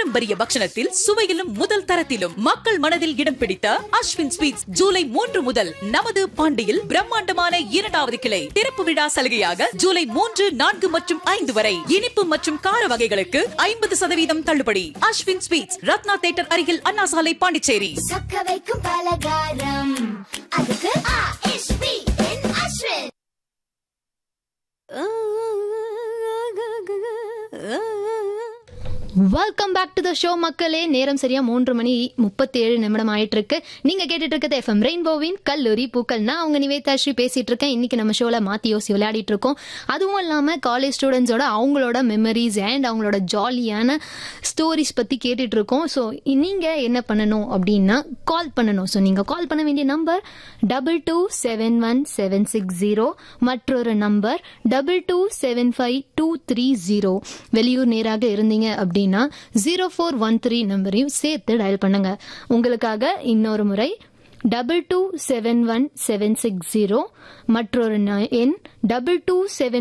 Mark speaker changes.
Speaker 1: பாரம்பரிய பக்ஷணத்தில் சுவையிலும் முதல் தரத்திலும் மக்கள் மனதில் இடம் பிடித்த அஸ்வின் ஸ்வீட்ஸ் ஜூலை மூன்று முதல் நமது பாண்டியில் பிரம்மாண்டமான இரண்டாவது கிளை திறப்பு விழா சலுகையாக ஜூலை மூன்று நான்கு மற்றும் ஐந்து வரை இனிப்பு மற்றும் கார வகைகளுக்கு ஐம்பது சதவீதம் தள்ளுபடி அஸ்வின் ஸ்வீட்ஸ் ரத்னா தேட்டர் அருகில் அண்ணா சாலை பாண்டிச்சேரி
Speaker 2: சொக்க வைக்கும் பலகாரம் அதுக்கு ஆ.எஸ்.பி. என் Ashwin
Speaker 3: welcome back to the show மக்களே நேரம் சரியா மூன்று மணி முப்பத்தி ஏழு நிமிடம் ஆயிட்டு இருக்கு நீங்க கேட்டுட்டு இருக்கிறது எஃப்எம் ரெயின்போவின் கல்லூரி பூக்கள் நான் உங்க நிவேதா ஸ்ரீ பேசிட்டு இருக்கேன் இன்னைக்கு நம்ம ஷோல மாத்தி யோசி விளையாடிட்டு இருக்கோம் அதுவும் இல்லாம காலேஜ் ஸ்டூடெண்ட்ஸோட அவங்களோட மெமரிஸ் அண்ட் அவங்களோட ஜாலியான ஸ்டோரிஸ் பத்தி கேட்டுட்டு இருக்கோம் ஸோ நீங்க என்ன பண்ணணும் அப்படின்னா கால் பண்ணணும் ஸோ நீங்க கால் பண்ண வேண்டிய number double two seven one seven six zero மற்றொரு number double two seven five two three zero வெளியூர் நேராக இருந்தீங்க அப்படின்னா ஜீரோ ஃபோர் ஒன் த்ரீ நம்பரையும் சேர்த்து டயல் பண்ணுங்க உங்களுக்காக இன்னொரு முறை double two seven one seven six zero மற்றொரு ந- எண் டபுள் டூ செவன்